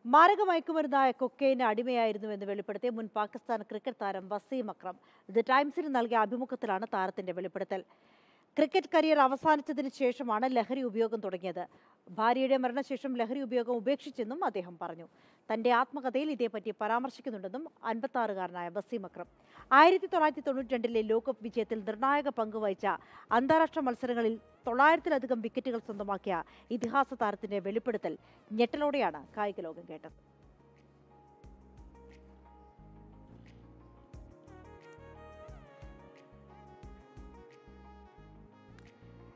മാരക മയക്കുമരുന്നായ കൊക്കൈന് അടിമയായിരുന്നുവെന്ന് വെളിപ്പെടുത്തിയ മുൻ പാകിസ്ഥാൻ ക്രിക്കറ്റ് താരം വസീം അക്രം ദി ടൈംസിന് നൽകിയ അഭിമുഖത്തിലാണ് താരത്തിന്റെ വെളിപ്പെടുത്തൽ ക്രിക്കറ്റ് കരിയർ അവസാനിച്ചതിന് ശേഷമാണ് ലഹരി ഉപയോഗം തുടങ്ങിയത് ഭാര്യയുടെ മരണശേഷം ലഹരി ഉപയോഗം ഉപേക്ഷിച്ചെന്നും അദ്ദേഹം പറഞ്ഞു തന്റെ ആത്മകഥയിൽ ഇതേപ്പറ്റി പരാമർശിക്കുന്നുണ്ടെന്നും അൻപത്താറുകാരനായ വസീം അക്രം ആയിരത്തി തൊള്ളായിരത്തി തൊണ്ണൂറ്റി രണ്ടിലെ ലോകകപ്പ് വിജയത്തിൽ നിർണായക പങ്കുവഹിച്ച അന്താരാഷ്ട്ര മത്സരങ്ങളിൽ തൊള്ളായിരത്തിലധികം വിക്കറ്റുകൾ സ്വന്തമാക്കിയ ഇതിഹാസ താരത്തിന്റെ വെളിപ്പെടുത്തൽ ഞെട്ടലോടെയാണ് കായിക ലോകം കേട്ടത്